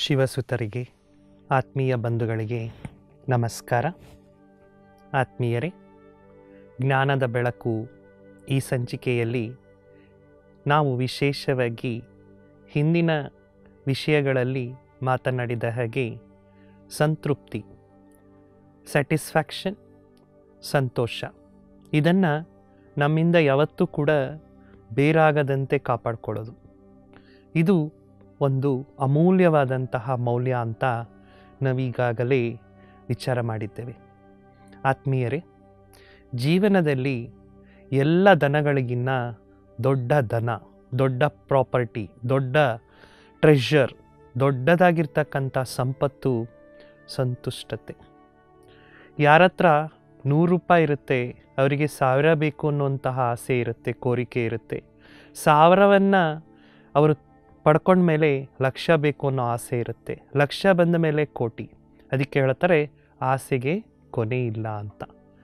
ಶಿವಸುತರಿಗೆ ಆತ್ಮೀಯ ಬಂಧುಗಳಿಗೆ ನಮಸ್ಕಾರ ಆತ್ಮೀಯರೇ ಜ್ಞಾನದ ಬೆಳಕು ಈ ಸಂಚಿಕೆಯಲ್ಲಿ ನಾವು ವಿಶೇಷವಾಗಿ ಹಿಂದಿನ ವಿಷಯಗಳಲ್ಲಿ ಮಾತನಾಡಿದ ಹಾಗೆ ಸಂತೃಪ್ತಿ ಸ್ಯಾಟಿಸ್ಫ್ಯಾಕ್ಷನ್ ಸಂತೋಷ ಇದನ್ನು ನಮ್ಮಿಂದ ಯಾವತ್ತೂ ಕೂಡ ಬೇರಾಗದಂತೆ ಕಾಪಾಡಿಕೊಳ್ಳೋದು ಇದು ಒಂದು ಅಮೂಲ್ಯವಾದಂತಹ ಮೌಲ್ಯ ಅಂತ ನಾವೀಗಾಗಲೇ ವಿಚಾರ ಮಾಡಿದ್ದೇವೆ ಆತ್ಮೀಯರೇ ಜೀವನದಲ್ಲಿ ಎಲ್ಲ ದನಗಳಿಗಿನ್ನ ದೊಡ್ಡ ದನ ದೊಡ್ಡ ಪ್ರಾಪರ್ಟಿ ದೊಡ್ಡ ಟ್ರೆಷರ್ ದೊಡ್ಡದಾಗಿರ್ತಕ್ಕಂಥ ಸಂಪತ್ತು ಸಂತುಷ್ಟತೆ ಯಾರ ಹತ್ರ ನೂರು ರೂಪಾಯಿ ಇರುತ್ತೆ ಅವರಿಗೆ ಸಾವಿರ ಬೇಕು ಅನ್ನುವಂತಹ ಆಸೆ ಇರುತ್ತೆ ಕೋರಿಕೆ ಇರುತ್ತೆ ಸಾವಿರವನ್ನು ಅವರು ಪಡ್ಕೊಂಡ್ಮೇಲೆ ಲಕ್ಷ ಬೇಕು ಅನ್ನೋ ಆಸೆ ಇರುತ್ತೆ ಲಕ್ಷ ಬಂದ ಮೇಲೆ ಕೋಟಿ ಅದಕ್ಕೆ ಹೇಳ್ತಾರೆ ಆಸೆಗೆ ಕೊನೆ ಇಲ್ಲ ಅಂತ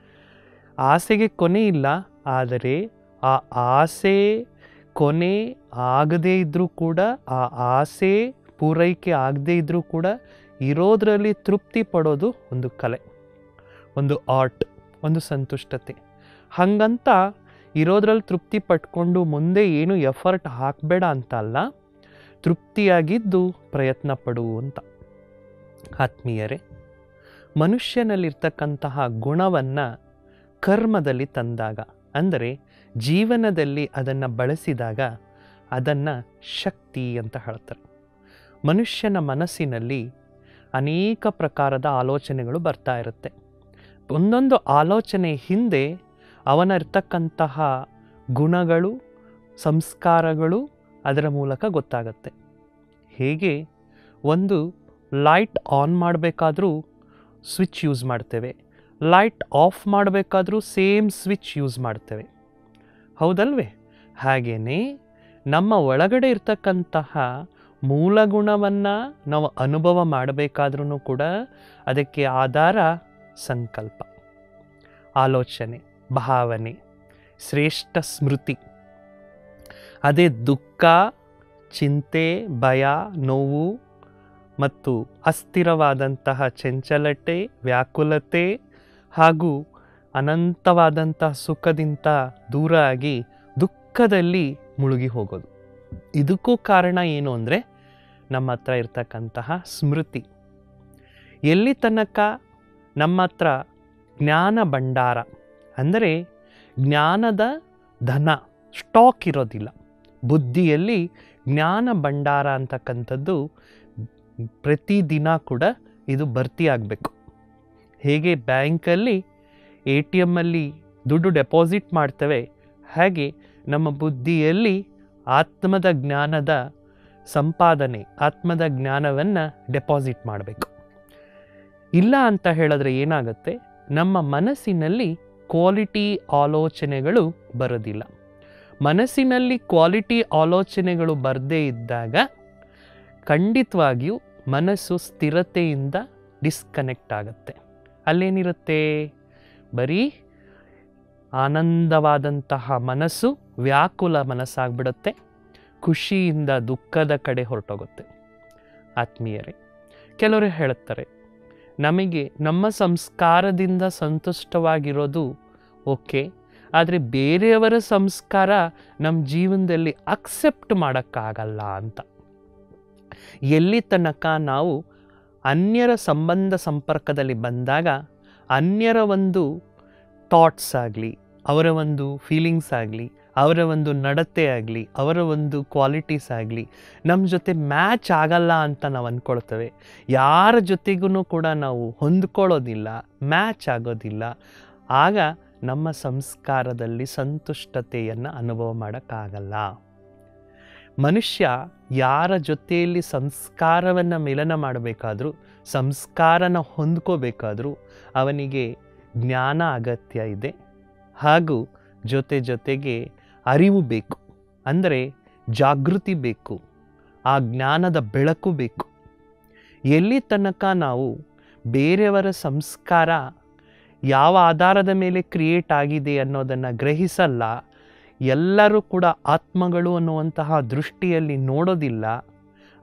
ಆಸೆಗೆ ಕೊನೆ ಇಲ್ಲ ಆದರೆ ಆ ಆಸೆ ಕೊನೆ ಆಗದೇ ಇದ್ದರೂ ಕೂಡ ಆ ಆಸೆ ಪೂರೈಕೆ ಆಗದೇ ಇದ್ದರೂ ಕೂಡ ಇರೋದರಲ್ಲಿ ತೃಪ್ತಿ ಪಡೋದು ಒಂದು ಕಲೆ ಒಂದು ಆರ್ಟ್ ಒಂದು ಸಂತುಷ್ಟತೆ ಹಾಗಂತ ಇರೋದ್ರಲ್ಲಿ ತೃಪ್ತಿ ಪಟ್ಕೊಂಡು ಮುಂದೆ ಏನು ಎಫರ್ಟ್ ಹಾಕಬೇಡ ಅಂತ ಅಲ್ಲ ತೃಪ್ತಿಯಾಗಿದ್ದು ಪ್ರಯತ್ನ ಪಡು ಅಂತ ಆತ್ಮೀಯರೇ ಮನುಷ್ಯನಲ್ಲಿರ್ತಕ್ಕಂತಹ ಗುಣವನ್ನು ಕರ್ಮದಲ್ಲಿ ತಂದಾಗ ಅಂದರೆ ಜೀವನದಲ್ಲಿ ಅದನ್ನು ಬಳಸಿದಾಗ ಅದನ್ನು ಶಕ್ತಿ ಅಂತ ಹೇಳ್ತಾರೆ ಮನುಷ್ಯನ ಮನಸ್ಸಿನಲ್ಲಿ ಅನೇಕ ಪ್ರಕಾರದ ಆಲೋಚನೆಗಳು ಬರ್ತಾ ಇರುತ್ತೆ ಒಂದೊಂದು ಆಲೋಚನೆ ಹಿಂದೆ ಅವನ ಇರ್ತಕ್ಕಂತಹ ಗುಣಗಳು ಸಂಸ್ಕಾರಗಳು ಅದರ ಮೂಲಕ ಗೊತ್ತಾಗತ್ತೆ ಹೇಗೆ ಒಂದು ಲೈಟ್ ಆನ್ ಮಾಡಬೇಕಾದ್ರೂ ಸ್ವಿಚ್ ಯೂಸ್ ಮಾಡ್ತೇವೆ ಲೈಟ್ ಆಫ್ ಮಾಡಬೇಕಾದ್ರೂ ಸೇಮ್ ಸ್ವಿಚ್ ಯೂಸ್ ಮಾಡ್ತೇವೆ ಹೌದಲ್ವೇ ಹಾಗೆಯೇ ನಮ್ಮ ಒಳಗಡೆ ಇರ್ತಕ್ಕಂತಹ ಮೂಲ ಗುಣವನ್ನು ನಾವು ಅನುಭವ ಮಾಡಬೇಕಾದ್ರೂ ಕೂಡ ಅದಕ್ಕೆ ಆಧಾರ ಸಂಕಲ್ಪ ಆಲೋಚನೆ ಭಾವನೆ ಶ್ರೇಷ್ಠ ಸ್ಮೃತಿ ಅದೇ ದುಃಖ ಚಿಂತೆ ಭಯ ನೋವು ಮತ್ತು ಅಸ್ಥಿರವಾದಂತಹ ಚಂಚಲತೆ ವ್ಯಾಕುಲತೆ ಹಾಗೂ ಅನಂತವಾದಂತಹ ಸುಖದಿಂದ ದೂರ ಆಗಿ ದುಃಖದಲ್ಲಿ ಮುಳುಗಿ ಹೋಗೋದು ಇದಕ್ಕೂ ಕಾರಣ ಏನು ಅಂದರೆ ನಮ್ಮ ಹತ್ರ ಇರ್ತಕ್ಕಂತಹ ಸ್ಮೃತಿ ಎಲ್ಲಿ ತನಕ ನಮ್ಮ ಹತ್ರ ಜ್ಞಾನ ಭಂಡಾರ ಅಂದರೆ ಜ್ಞಾನದ ಧನ ಸ್ಟಾಕ್ ಇರೋದಿಲ್ಲ ಬುದ್ಧಿಯಲ್ಲಿ ಜ್ಞಾನ ಭಂಡಾರ ಅಂತಕ್ಕಂಥದ್ದು ಪ್ರತಿದಿನ ಕೂಡ ಇದು ಭರ್ತಿ ಆಗಬೇಕು ಹೇಗೆ ಬ್ಯಾಂಕಲ್ಲಿ ಎ ಟಿ ಎಮ್ಮಲ್ಲಿ ದುಡ್ಡು ಡೆಪಾಸಿಟ್ ಮಾಡ್ತೇವೆ ಹಾಗೆ ನಮ್ಮ ಬುದ್ಧಿಯಲ್ಲಿ ಆತ್ಮದ ಜ್ಞಾನದ ಸಂಪಾದನೆ ಆತ್ಮದ ಜ್ಞಾನವನ್ನು ಡೆಪಾಸಿಟ್ ಮಾಡಬೇಕು ಇಲ್ಲ ಅಂತ ಹೇಳಿದ್ರೆ ಏನಾಗುತ್ತೆ ನಮ್ಮ ಮನಸ್ಸಿನಲ್ಲಿ ಕ್ವಾಲಿಟಿ ಆಲೋಚನೆಗಳು ಬರೋದಿಲ್ಲ ಮನಸ್ಸಿನಲ್ಲಿ ಕ್ವಾಲಿಟಿ ಆಲೋಚನೆಗಳು ಬರದೇ ಇದ್ದಾಗ ಖಂಡಿತವಾಗಿಯೂ ಮನಸ್ಸು ಸ್ಥಿರತೆಯಿಂದ ಡಿಸ್ಕನೆಕ್ಟ್ ಆಗುತ್ತೆ ಅಲ್ಲೇನಿರುತ್ತೆ ಬರೀ ಆನಂದವಾದಂತಹ ಮನಸ್ಸು ವ್ಯಾಕುಲ ಮನಸ್ಸಾಗ್ಬಿಡುತ್ತೆ ಖುಷಿಯಿಂದ ದುಃಖದ ಕಡೆ ಹೊರಟೋಗುತ್ತೆ ಆತ್ಮೀಯರೇ ಕೆಲವರು ಹೇಳುತ್ತಾರೆ ನಮಗೆ ನಮ್ಮ ಸಂಸ್ಕಾರದಿಂದ ಸಂತುಷ್ಟವಾಗಿರೋದು ಓಕೆ ಆದರೆ ಬೇರೆಯವರ ಸಂಸ್ಕಾರ ನಮ್ಮ ಜೀವನದಲ್ಲಿ ಅಕ್ಸೆಪ್ಟ್ ಮಾಡೋಕ್ಕಾಗಲ್ಲ ಅಂತ ಎಲ್ಲಿ ತನಕ ನಾವು ಅನ್ಯರ ಸಂಬಂಧ ಸಂಪರ್ಕದಲ್ಲಿ ಬಂದಾಗ ಅನ್ಯರ ಒಂದು ಥಾಟ್ಸ್ ಆಗಲಿ ಅವರ ಒಂದು ಫೀಲಿಂಗ್ಸ್ ಆಗಲಿ ಅವರ ಒಂದು ನಡತೆ ಆಗಲಿ ಅವರ ಒಂದು ಕ್ವಾಲಿಟೀಸ್ ಆಗಲಿ ನಮ್ಮ ಜೊತೆ ಮ್ಯಾಚ್ ಆಗಲ್ಲ ಅಂತ ನಾವು ಅಂದ್ಕೊಳ್ತೇವೆ ಯಾರ ಜೊತೆಗೂ ಕೂಡ ನಾವು ಹೊಂದ್ಕೊಳ್ಳೋದಿಲ್ಲ ಮ್ಯಾಚ್ ಆಗೋದಿಲ್ಲ ಆಗ ನಮ್ಮ ಸಂಸ್ಕಾರದಲ್ಲಿ ಸಂತುಷ್ಟತೆಯನ್ನು ಅನುಭವ ಮಾಡೋಕ್ಕಾಗಲ್ಲ ಮನುಷ್ಯ ಯಾರ ಜೊತೆಯಲ್ಲಿ ಸಂಸ್ಕಾರವನ್ನು ಮಿಲನ ಮಾಡಬೇಕಾದ್ರೂ ಸಂಸ್ಕಾರನ ಹೊಂದ್ಕೋಬೇಕಾದ್ರೂ ಅವನಿಗೆ ಜ್ಞಾನ ಅಗತ್ಯ ಇದೆ ಹಾಗೂ ಜೊತೆ ಜೊತೆಗೆ ಅರಿವು ಬೇಕು ಅಂದರೆ ಜಾಗೃತಿ ಬೇಕು ಆ ಜ್ಞಾನದ ಬೆಳಕು ಬೇಕು ಎಲ್ಲಿ ತನಕ ನಾವು ಬೇರೆಯವರ ಸಂಸ್ಕಾರ ಯಾವ ಆಧಾರದ ಮೇಲೆ ಕ್ರಿಯೇಟ್ ಆಗಿದೆ ಅನ್ನೋದನ್ನು ಗ್ರಹಿಸಲ್ಲ ಎಲ್ಲರೂ ಕೂಡ ಆತ್ಮಗಳು ಅನ್ನುವಂತಹ ದೃಷ್ಟಿಯಲ್ಲಿ ನೋಡೋದಿಲ್ಲ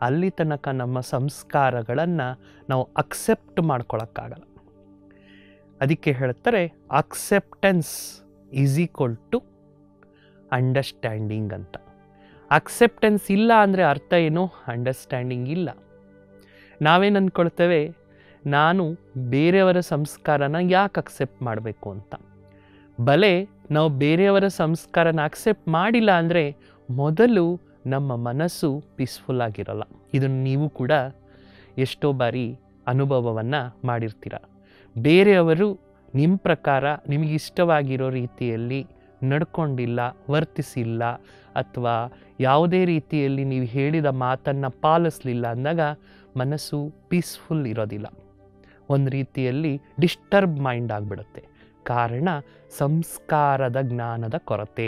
ಅಲ್ಲಿ ತನಕ ನಮ್ಮ ಸಂಸ್ಕಾರಗಳನ್ನು ನಾವು ಅಕ್ಸೆಪ್ಟ್ ಮಾಡ್ಕೊಳಕ್ಕಾಗಲ್ಲ ಅದಕ್ಕೆ ಹೇಳ್ತಾರೆ acceptance is equal to understanding ಅಂತ ಅಕ್ಸೆಪ್ಟೆನ್ಸ್ ಇಲ್ಲ ಅಂದರೆ ಅರ್ಥ ಏನು ಅಂಡರ್ಸ್ಟ್ಯಾಂಡಿಂಗ್ ಇಲ್ಲ ನಾವೇನು ಅಂದ್ಕೊಳ್ತೇವೆ ನಾನು ಬೇರೆಯವರ ಸಂಸ್ಕಾರನ ಯಾಕೆ ಅಕ್ಸೆಪ್ಟ್ ಮಾಡಬೇಕು ಅಂತ ಬಲೆ ನಾವು ಬೇರೆಯವರ ಸಂಸ್ಕಾರನ ಅಕ್ಸೆಪ್ಟ್ ಮಾಡಿಲ್ಲ ಅಂದರೆ ಮೊದಲು ನಮ್ಮ ಮನಸ್ಸು ಪೀಸ್ಫುಲ್ ಆಗಿರಲ್ಲ ಇದನ್ನು ನೀವು ಕೂಡ ಎಷ್ಟೋ ಬಾರಿ ಅನುಭವವನ್ನು ಮಾಡಿರ್ತೀರ ಬೇರೆಯವರು ನಿಮ್ಮ ಪ್ರಕಾರ ನಿಮಗೆ ಇಷ್ಟವಾಗಿರೋ ರೀತಿಯಲ್ಲಿ ನಡ್ಕೊಂಡಿಲ್ಲ ವರ್ತಿಸಿಲ್ಲ ಅಥವಾ ಯಾವುದೇ ರೀತಿಯಲ್ಲಿ ನೀವು ಹೇಳಿದ ಮಾತನ್ನು ಪಾಲಿಸಲಿಲ್ಲ ಅಂದಾಗ ಮನಸ್ಸು ಪೀಸ್ಫುಲ್ ಇರೋದಿಲ್ಲ ಒಂದು ರೀತಿಯಲ್ಲಿ ಡಿಸ್ಟರ್ಬ್ ಮೈಂಡ್ ಆಗಿಬಿಡುತ್ತೆ ಕಾರಣ ಸಂಸ್ಕಾರದ ಜ್ಞಾನದ ಕೊರತೆ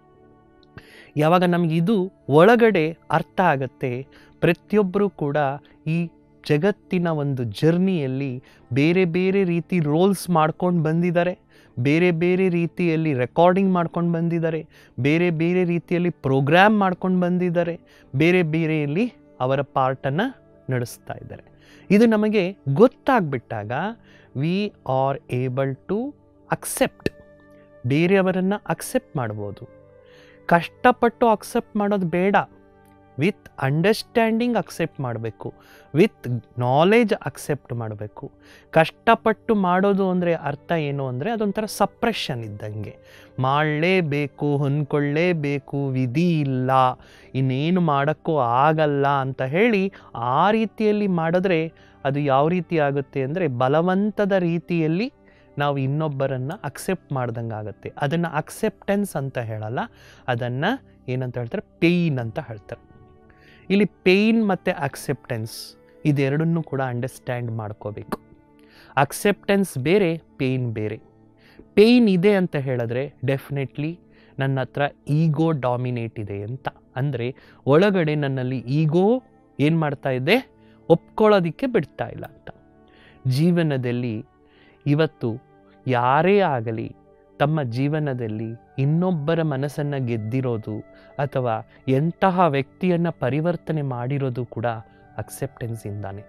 ಯಾವಾಗ ನಮಗೆ ಇದು ಒಳಗಡೆ ಅರ್ಥ ಆಗತ್ತೆ ಪ್ರತಿಯೊಬ್ಬರೂ ಕೂಡ ಈ ಜಗತ್ತಿನ ಒಂದು ಜರ್ನಿಯಲ್ಲಿ ಬೇರೆ ಬೇರೆ ರೀತಿ ರೋಲ್ಸ್ ಮಾಡ್ಕೊಂಡು ಬಂದಿದ್ದಾರೆ ಬೇರೆ ಬೇರೆ ರೀತಿಯಲ್ಲಿ ರೆಕಾರ್ಡಿಂಗ್ ಮಾಡ್ಕೊಂಡು ಬಂದಿದ್ದಾರೆ ಬೇರೆ ಬೇರೆ ರೀತಿಯಲ್ಲಿ ಪ್ರೋಗ್ರಾಮ್ ಮಾಡ್ಕೊಂಡು ಬಂದಿದ್ದಾರೆ ಬೇರೆ ಬೇರೆಯಲ್ಲಿ ಅವರ ಪಾರ್ಟನ್ನು ನಡೆಸ್ತಾ ಇದ್ದಾರೆ ಇದು ನಮಗೆ ಗೊತ್ತಾಗ್ಬಿಟ್ಟಾಗ we are able to accept ಬೇರೆಯವರನ್ನು ಅಕ್ಸೆಪ್ಟ್ ಮಾಡ್ಬೋದು ಕಷ್ಟಪಟ್ಟು ಅಕ್ಸೆಪ್ಟ್ ಮಾಡೋದು ಬೇಡ ವಿತ್ ಅಂಡರ್ಸ್ಟ್ಯಾಂಡಿಂಗ್ ಅಕ್ಸೆಪ್ಟ್ ಮಾಡಬೇಕು ವಿತ್ ನಾಲೆಜ್ ಅಕ್ಸೆಪ್ಟ್ ಮಾಡಬೇಕು ಕಷ್ಟಪಟ್ಟು ಮಾಡೋದು ಅಂದರೆ ಅರ್ಥ ಏನು ಅಂದರೆ ಅದೊಂಥರ ಸಪ್ರೆಷನ್ ಇದ್ದಂಗೆ ಮಾಡಲೇಬೇಕು ಹೊಂದ್ಕೊಳ್ಳೇಬೇಕು ವಿಧಿ ಇಲ್ಲ ಇನ್ನೇನು ಮಾಡೋಕ್ಕೂ ಆಗಲ್ಲ ಅಂತ ಹೇಳಿ ಆ ರೀತಿಯಲ್ಲಿ ಮಾಡಿದ್ರೆ ಅದು ಯಾವ ರೀತಿ ಆಗುತ್ತೆ ಅಂದರೆ ಬಲವಂತದ ರೀತಿಯಲ್ಲಿ ನಾವು ಇನ್ನೊಬ್ಬರನ್ನು ಅಕ್ಸೆಪ್ಟ್ ಮಾಡ್ದಂಗೆ ಆಗುತ್ತೆ ಅದನ್ನು ಅಕ್ಸೆಪ್ಟೆನ್ಸ್ ಅಂತ ಹೇಳಲ್ಲ ಅದನ್ನು ಏನಂತ ಹೇಳ್ತಾರೆ ಪೇಯ್ನ್ ಅಂತ ಹೇಳ್ತಾರೆ ಇಲ್ಲಿ ಪೇಯ್ನ್ ಮತ್ತು ಅಕ್ಸೆಪ್ಟೆನ್ಸ್ ಇದೆರಡನ್ನೂ ಕೂಡ ಅಂಡರ್ಸ್ಟ್ಯಾಂಡ್ ಮಾಡ್ಕೋಬೇಕು ಅಕ್ಸೆಪ್ಟೆನ್ಸ್ ಬೇರೆ ಪೇಯ್ನ್ ಬೇರೆ ಪೇಯ್ನ್ ಇದೆ ಅಂತ ಹೇಳಿದ್ರೆ ಡೆಫಿನೆಟ್ಲಿ ನನ್ನ ಹತ್ರ ಈಗೋ ಡಾಮಿನೇಟ್ ಇದೆ ಅಂತ ಅಂದರೆ ಒಳಗಡೆ ನನ್ನಲ್ಲಿ ಈಗೋ ಏನು ಮಾಡ್ತಾ ಇದೆ ಒಪ್ಕೊಳ್ಳೋದಕ್ಕೆ ಬಿಡ್ತಾ ಇಲ್ಲ ಅಂತ ಜೀವನದಲ್ಲಿ ಇವತ್ತು ಯಾರೇ ಆಗಲಿ ತಮ್ಮ ಜೀವನದಲ್ಲಿ ಇನ್ನೊಬ್ಬರ ಮನಸ್ಸನ್ನು ಗೆದ್ದಿರೋದು ಅಥವಾ ಎಂತಹ ವ್ಯಕ್ತಿಯನ್ನು ಪರಿವರ್ತನೆ ಮಾಡಿರೋದು ಕೂಡ ಅಕ್ಸೆಪ್ಟೆನ್ಸಿಂದಾನೆ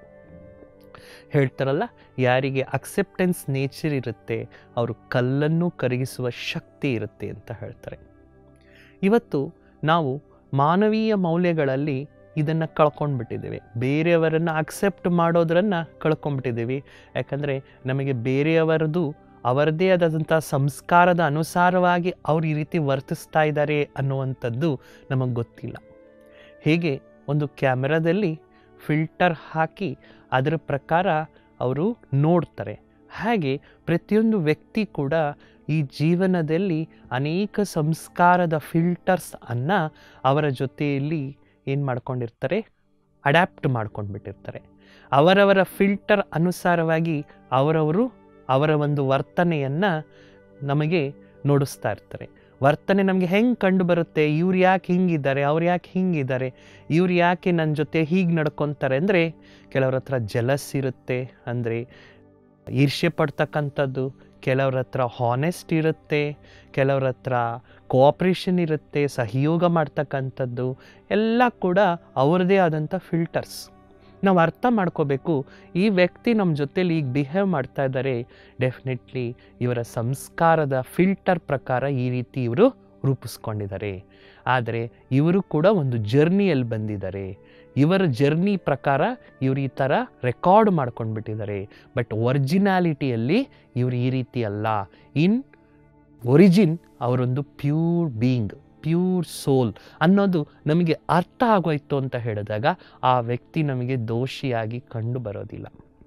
ಹೇಳ್ತಾರಲ್ಲ ಯಾರಿಗೆ ಅಕ್ಸೆಪ್ಟೆನ್ಸ್ ನೇಚರ್ ಇರುತ್ತೆ ಅವರು ಕಲ್ಲನ್ನು ಕರಗಿಸುವ ಶಕ್ತಿ ಇರುತ್ತೆ ಅಂತ ಹೇಳ್ತಾರೆ ಇವತ್ತು ನಾವು ಮಾನವೀಯ ಮೌಲ್ಯಗಳಲ್ಲಿ ಇದನ್ನು ಕಳ್ಕೊಂಡ್ಬಿಟ್ಟಿದ್ದೇವೆ ಬೇರೆಯವರನ್ನು ಅಕ್ಸೆಪ್ಟ್ ಮಾಡೋದ್ರನ್ನು ಕಳ್ಕೊಂಡ್ಬಿಟ್ಟಿದ್ದೀವಿ ಯಾಕಂದರೆ ನಮಗೆ ಬೇರೆಯವರದು ಅವರದೇ ಆದಂಥ ಸಂಸ್ಕಾರದ ಅನುಸಾರವಾಗಿ ಅವ್ರು ಈ ರೀತಿ ವರ್ತಿಸ್ತಾ ಇದ್ದಾರೆ ಅನ್ನುವಂಥದ್ದು ನಮಗೆ ಗೊತ್ತಿಲ್ಲ ಹೇಗೆ ಒಂದು ಕ್ಯಾಮ್ರಾದಲ್ಲಿ ಫಿಲ್ಟರ್ ಹಾಕಿ ಅದರ ಪ್ರಕಾರ ಅವರು ನೋಡ್ತಾರೆ ಹಾಗೆ ಪ್ರತಿಯೊಂದು ವ್ಯಕ್ತಿ ಕೂಡ ಈ ಜೀವನದಲ್ಲಿ ಅನೇಕ ಸಂಸ್ಕಾರದ ಫಿಲ್ಟರ್ಸ್ ಅನ್ನು ಅವರ ಜೊತೆಯಲ್ಲಿ ಏನು ಮಾಡ್ಕೊಂಡಿರ್ತಾರೆ ಅಡ್ಯಾಪ್ಟ್ ಮಾಡ್ಕೊಂಡ್ಬಿಟ್ಟಿರ್ತಾರೆ ಅವರವರ ಫಿಲ್ಟರ್ ಅನುಸಾರವಾಗಿ ಅವರವರು ಅವರ ಒಂದು ವರ್ತನೆಯನ್ನು ನಮಗೆ ನೋಡಿಸ್ತಾ ಇರ್ತಾರೆ ವರ್ತನೆ ನಮಗೆ ಹೆಂಗೆ ಕಂಡು ಬರುತ್ತೆ ಇವ್ರು ಯಾಕೆ ಹಿಂಗಿದ್ದಾರೆ ಅವ್ರು ಯಾಕೆ ಹಿಂಗಿದ್ದಾರೆ ಇವ್ರು ಯಾಕೆ ನನ್ನ ಜೊತೆ ಹೀಗೆ ನಡ್ಕೊತಾರೆ ಅಂದರೆ ಕೆಲವ್ರ ಹತ್ರ ಜಲಸ್ ಇರುತ್ತೆ ಅಂದರೆ ಈರ್ಷ್ಯೆ ಪಡ್ತಕ್ಕಂಥದ್ದು ಕೆಲವ್ರ ಹತ್ರ ಹಾನೆಸ್ಟ್ ಇರುತ್ತೆ ಕೆಲವ್ರ ಹತ್ರ ಕೋಆಪ್ರೇಷನ್ ಇರುತ್ತೆ ಸಹಯೋಗ ಮಾಡ್ತಕ್ಕಂಥದ್ದು ಎಲ್ಲ ಕೂಡ ಅವ್ರದ್ದೇ ಆದಂಥ ಫಿಲ್ಟರ್ಸ್ ನಾವು ಅರ್ಥ ಮಾಡ್ಕೋಬೇಕು ಈ ವ್ಯಕ್ತಿ ನಮ್ಮ ಜೊತೇಲಿ ಈಗ ಬಿಹೇವ್ ಮಾಡ್ತಾ ಇದ್ದಾರೆ ಡೆಫಿನೆಟ್ಲಿ ಇವರ ಸಂಸ್ಕಾರದ ಫಿಲ್ಟರ್ ಪ್ರಕಾರ ಈ ರೀತಿ ಇವರು ರೂಪಿಸ್ಕೊಂಡಿದ್ದಾರೆ ಆದರೆ ಇವರು ಕೂಡ ಒಂದು ಜರ್ನಿಯಲ್ಲಿ ಬಂದಿದ್ದಾರೆ ಇವರ ಜರ್ನಿ ಪ್ರಕಾರ ಇವರು ಈ ಥರ ರೆಕಾರ್ಡ್ ಮಾಡ್ಕೊಂಡ್ಬಿಟ್ಟಿದ್ದಾರೆ ಬಟ್ ಒರಿಜಿನಾಲಿಟಿಯಲ್ಲಿ ಇವರು ಈ ರೀತಿ ಅಲ್ಲ ಇನ್ ಒರಿಜಿನ್ ಅವರೊಂದು ಪ್ಯೂರ್ ಬೀಯಿಂಗ್ ಪ್ಯೂರ್ ಸೋಲ್ ಅನ್ನೋದು ನಮಗೆ ಅರ್ಥ ಆಗೋಯ್ತು ಅಂತ ಹೇಳಿದಾಗ ಆ ವ್ಯಕ್ತಿ ನಮಗೆ ದೋಷಿಯಾಗಿ ಕಂಡು ಬರೋದಿಲ್ಲ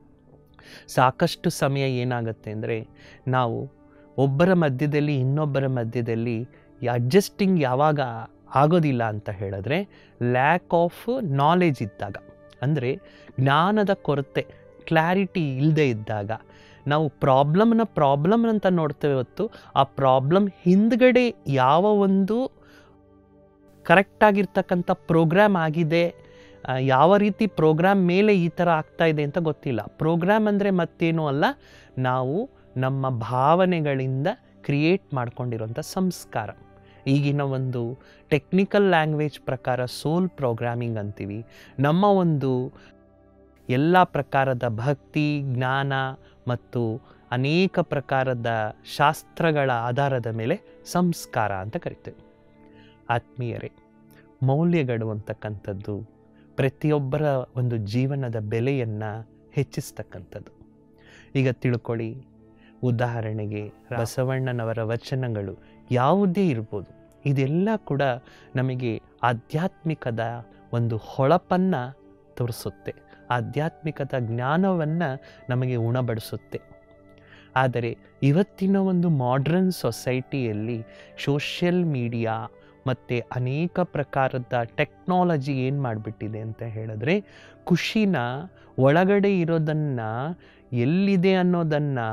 ಸಾಕಷ್ಟು ಸಮಯ ಏನಾಗುತ್ತೆ ಅಂದರೆ ನಾವು ಒಬ್ಬರ ಮಧ್ಯದಲ್ಲಿ ಇನ್ನೊಬ್ಬರ ಮಧ್ಯದಲ್ಲಿ ಅಡ್ಜಸ್ಟಿಂಗ್ ಯಾವಾಗ ಆಗೋದಿಲ್ಲ ಅಂತ ಹೇಳಿದ್ರೆ ಲ್ಯಾಕ್ ಆಫ್ ನಾಲೆಜ್ ಇದ್ದಾಗ ಅಂದರೆ ಜ್ಞಾನದ ಕೊರತೆ ಕ್ಲಾರಿಟಿ ಇಲ್ಲದೆ ಇದ್ದಾಗ ನಾವು ಪ್ರಾಬ್ಲಮ್ನ ಪ್ರಾಬ್ಲಮ್ ಅಂತ ನೋಡ್ತೇವೆ ಹೊತ್ತು ಆ ಪ್ರಾಬ್ಲಮ್ ಹಿಂದ್ಗಡೆ ಯಾವ ಒಂದು ಕರೆಕ್ಟಾಗಿರ್ತಕ್ಕಂಥ ಪ್ರೋಗ್ರಾಮ್ ಆಗಿದೆ ಆ, ಯಾವ ರೀತಿ ಪ್ರೋಗ್ರಾಮ್ ಮೇಲೆ ಈ ಥರ ಆಗ್ತಾ ಇದೆ ಅಂತ ಗೊತ್ತಿಲ್ಲ ಪ್ರೋಗ್ರಾಮ್ ಅಂದರೆ ಮತ್ತೇನೂ ಅಲ್ಲ ನಾವು ನಮ್ಮ ಭಾವನೆಗಳಿಂದ ಕ್ರಿಯೇಟ್ ಮಾಡ್ಕೊಂಡಿರೋಂಥ ಸಂಸ್ಕಾರ ಈಗಿನ ಒಂದು ಟೆಕ್ನಿಕಲ್ ಲ್ಯಾಂಗ್ವೇಜ್ ಪ್ರಕಾರ ಸೋಲ್ ಪ್ರೋಗ್ರಾಮಿಂಗ್ ಅಂತೀವಿ ನಮ್ಮ ಒಂದು ಎಲ್ಲ ಪ್ರಕಾರದ ಭಕ್ತಿ ಜ್ಞಾನ ಮತ್ತು ಅನೇಕ ಪ್ರಕಾರದ ಶಾಸ್ತ್ರಗಳ ಆಧಾರದ ಮೇಲೆ ಸಂಸ್ಕಾರ ಅಂತ ಕರಿತೇವೆ ಆತ್ಮೀಯರೇ ಮೌಲ್ಯಗಳು ಅಂತಕ್ಕಂಥದ್ದು ಪ್ರತಿಯೊಬ್ಬರ ಒಂದು ಜೀವನದ ಬೆಲೆಯನ್ನು ಹೆಚ್ಚಿಸ್ತಕ್ಕಂಥದ್ದು ಈಗ ತಿಳ್ಕೊಳ್ಳಿ ಉದಾಹರಣೆಗೆ ಬಸವಣ್ಣನವರ ವಚನಗಳು ಯಾವುದೇ ಇರ್ಬೋದು ಇದೆಲ್ಲ ಕೂಡ ನಮಗೆ ಆಧ್ಯಾತ್ಮಿಕದ ಒಂದು ಹೊಳಪನ್ನು ತೋರಿಸುತ್ತೆ ಆಧ್ಯಾತ್ಮಿಕದ ಜ್ಞಾನವನ್ನು ನಮಗೆ ಉಣಬಡಿಸುತ್ತೆ ಆದರೆ ಇವತ್ತಿನ ಒಂದು ಮಾಡ್ರನ್ ಸೊಸೈಟಿಯಲ್ಲಿ ಸೋಷಿಯಲ್ ಮೀಡಿಯಾ ಮತ್ತು ಅನೇಕ ಪ್ರಕಾರದ ಟೆಕ್ನಾಲಜಿ ಏನು ಮಾಡಿಬಿಟ್ಟಿದೆ ಅಂತ ಹೇಳಿದ್ರೆ ಖುಷಿನ ಒಳಗಡೆ ಇರೋದನ್ನು ಎಲ್ಲಿದೆ ಅನ್ನೋದನ್ನು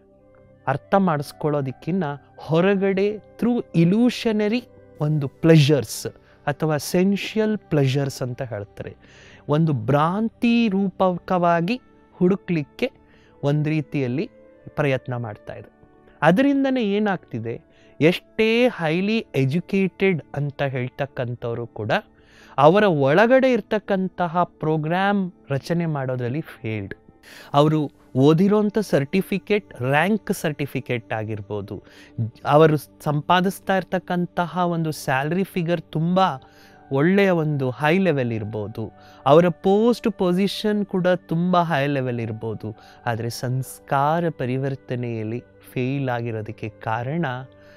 ಅರ್ಥ ಮಾಡಿಸ್ಕೊಳ್ಳೋದಕ್ಕಿಂತ ಹೊರಗಡೆ ಥ್ರೂ ಇಲ್ಯೂಷನರಿ ಒಂದು ಪ್ಲೆಷರ್ಸ್ ಅಥವಾ ಸೆನ್ಷಿಯಲ್ ಪ್ಲೆಷರ್ಸ್ ಅಂತ ಹೇಳ್ತಾರೆ ಒಂದು ಭ್ರಾಂತಿ ರೂಪಕವಾಗಿ ಹುಡುಕ್ಲಿಕ್ಕೆ ಒಂದು ರೀತಿಯಲ್ಲಿ ಪ್ರಯತ್ನ ಮಾಡ್ತಾ ಇದೆ ಅದರಿಂದನೇ ಏನಾಗ್ತಿದೆ ಎಷ್ಟೇ ಹೈಲಿ ಎಜುಕೇಟೆಡ್ ಅಂತ ಹೇಳ್ತಕ್ಕಂಥವರು ಕೂಡ ಅವರ ಒಳಗಡೆ ಇರ್ತಕ್ಕಂತಹ ಪ್ರೋಗ್ರಾಮ್ ರಚನೆ ಮಾಡೋದ್ರಲ್ಲಿ ಫೇಲ್ಡ್ ಅವರು ಓದಿರೋಂಥ ಸರ್ಟಿಫಿಕೇಟ್ ರ್ಯಾಂಕ್ ಸರ್ಟಿಫಿಕೇಟ್ ಆಗಿರ್ಬೋದು ಅವರು ಸಂಪಾದಿಸ್ತಾ ಇರ್ತಕ್ಕಂತಹ ಒಂದು ಸ್ಯಾಲ್ರಿ ಫಿಗರ್ ತುಂಬ ಒಳ್ಳೆಯ ಒಂದು ಹೈ ಲೆವೆಲ್ ಇರ್ಬೋದು ಅವರ ಪೋಸ್ಟ್ ಪೊಸಿಷನ್ ಕೂಡ ತುಂಬ ಹೈ ಲೆವೆಲ್ ಇರ್ಬೋದು ಆದರೆ ಸಂಸ್ಕಾರ ಪರಿವರ್ತನೆಯಲ್ಲಿ ಫೇಲ್ ಆಗಿರೋದಕ್ಕೆ ಕಾರಣ